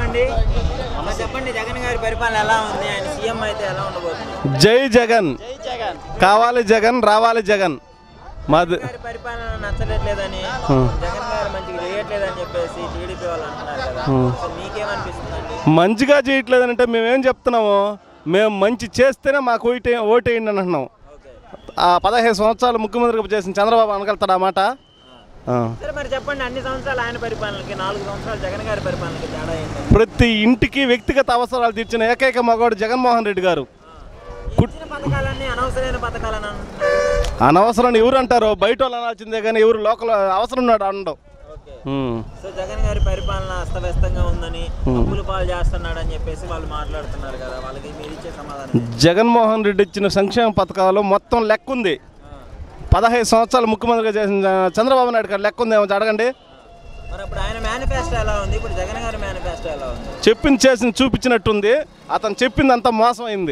అండి అమ్మ చెప్పండి జగన్ గారి పరిపాలన ఎలా ఉంది ఆయన సీఎం అయితే ఎలా ఉండబోతుంది జై జగన్ జై జగన్ కావాలి జగన్ రావాలి జగన్ మాది గారి పరిపాలన నచ్చలేట్లేదని జగన్ గారు మంచిగా చేయట్లేదని చెప్పేసి టీడీపీ వాళ్ళు అంటున్నారు కదా సో మీకేమనిపిస్తుందండి మంచిగా చేయట్లేదంటే మేమేం చెప్తున్నాము మేము మంచి చేస్తేనే మాకు ఓటే ఓటేయండి అని అంటున్నాం ఓకే ఆ పదహైదు సంవత్సరాలు ముఖ్యమంత్రిగా చేసిన చంద్రబాబు అనగలుగుతాడు ఆ మాట ఆ. సరే మరి చెప్పండి అన్ని సంవత్సరాలు ఆయన పరిపాలనకి నాలుగు సంవత్సరాలు జగన్ గారి పరిపాలనకి తేడా ఏంటి ప్రతి ఇంటికి వ్యక్తిగత అవసరాలు తీర్చిన ఏకైక మగవాడు జగన్మోహన్ రెడ్డి గారు ఇచ్చిన పథకాలన్నీ అనవసరమైన పథకాలని అంటున్నారు అనవసరం ఎవరు అంటారు బయట వాళ్ళు అనాల్సిందే కానీ ఎవరు లోకల్ అవసరం ఉన్నాడు అనడం ఓకే ఉమ్. సో జగన్ గారి పరిపాలన అస్తవ్యస్తంగా ఉందని అప్పులు పాలు చేస్తున్నాడు అని చెప్పేసి వాళ్ళు మాట్లాడుతున్నారు కదా వాళ్ళకి మీరు ఇచ్చే సమాధానం ఏంటి? జగన్మోహన్ రెడ్డి ఇచ్చిన సంక్షేమ పథకాలు మొత్తం లెక్క ఉంది ఆ. పదహైదు సంవత్సరాలు ముఖ్యమంత్రిగా చేసిన చంద్రబాబు నాయుడు గారు లెక్క ఉంది ఏమో అడగండి మరి అప్పుడు ఆయన మేనిఫెస్టో ఎలా ఉంది ఇప్పుడు జగన్ గారి మేనిఫెస్టో ఎలా ఉంది చెప్పింది చేసింది చూపించినట్టుంది అతను చెప్పింది అంతా మోసం అయింది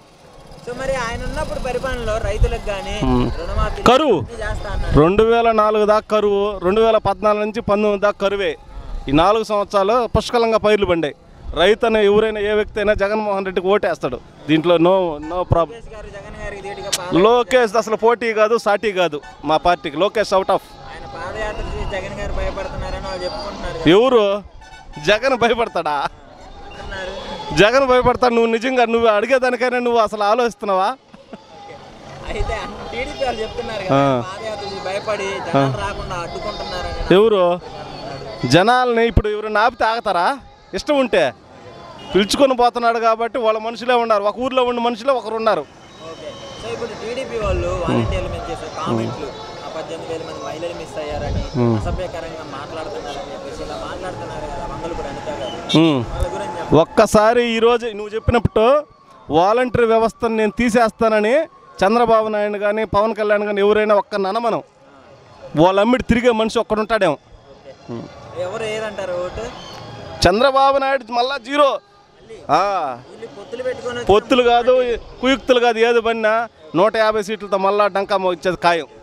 సో మరి ఆయన ఉన్నప్పుడు పరిపాలనలో రైతులకు కానీ రుణమాఫీ కరువు. అన్నీ చేస్తా అన్నాడు రెండు వేల నాలుగు దాకా కరువు రెండు వేల పద్నాలుగు నుంచి పంతొమ్మిది దాకా కరువే ఈ నాలుగు సంవత్సరాలు పుష్కలంగా పైర్లు పండాయి రైతు అనే ఎవరైనా ఏ వ్యక్తి అయినా జగన్మోహన్ రెడ్డికి ఓటేస్తాడు దీంట్లో నో నో ప్రాబ్లం లోకేష్ గారు జగన్ గారికి ధీటుగా పాద లోకేష్ అసలు పోటీ కాదు సాటీ కాదు మా పార్టీకి లోకేష్ అవుట్ ఆఫ్ ఆయన పాదయాత్ర చేసి జగన్ గారు భయపడుతున్నారని వాళ్ళు చెప్పుకుంటున్నారు కదా. ఎవరు జగన్ భయపడతాడా అంటున్నారు జగన్ భయపడతాడు నువ్వు నిజంగా నువ్వు అడిగేదానికైనా నువ్వు అసలు ఆలోచిస్తున్నావా అయితే టీడీపీ వాళ్ళు చెప్తున్నారు కదా పాదయాత్ర చేసి భయపడి జగన్ రాకుండా అడ్డుకుంటున్నారని ఎవరు జనాల్ని ఇప్పుడు ఎవరు నాపితే ఆగుతారా ఇష్టం ఉంటే పిలుచుకొని పోతున్నాడు కాబట్టి వాళ్ళ మనుషులే ఉన్నారు ఒక ఊర్లో ఉన్న మనుషులే ఒకరు ఉన్నారు ఓకే సో ఇప్పుడు టీడీపీ వాళ్ళు వాలంటీర్ల మీద చేసే కామెంట్లు ఆ పద్దెనిమిది వేల మంది మహిళలు మిస్ అయ్యారని అసభ్యకరంగా మాట్లాడుతున్నారని చెప్పేసి ఇలా మాట్లాడుతున్నారు కదా మంగళపూడి అనిత గారు ఉమ్. వాళ్ళ గురించి చెప్పండి. ఒక్కసారి ఈరోజు నువ్వు చెప్పినప్పుడు వాలంటరీ వ్యవస్థను నేను తీసేస్తానని చంద్రబాబు నాయుడు కానీ పవన్ కళ్యాణ్ కానీ ఎవరైనా ఒక్క ననమనం వాళ్ళ అమ్మిడి తిరిగే మనిషి ఒక్కడుంటాడేమో ఓకే ఎవరు ఏదంటారు ఓటు చంద్రబాబు నాయుడు మళ్ళా జీరో ఆ, వీళ్ళు పొత్తులు పెట్టుకొని వచ్చి పొత్తులు కాదు కుయుక్తులు కాదు ఏది పడినా నూట యాభై సీట్లతో మళ్ళా డంకా ఇచ్చేది ఖాయం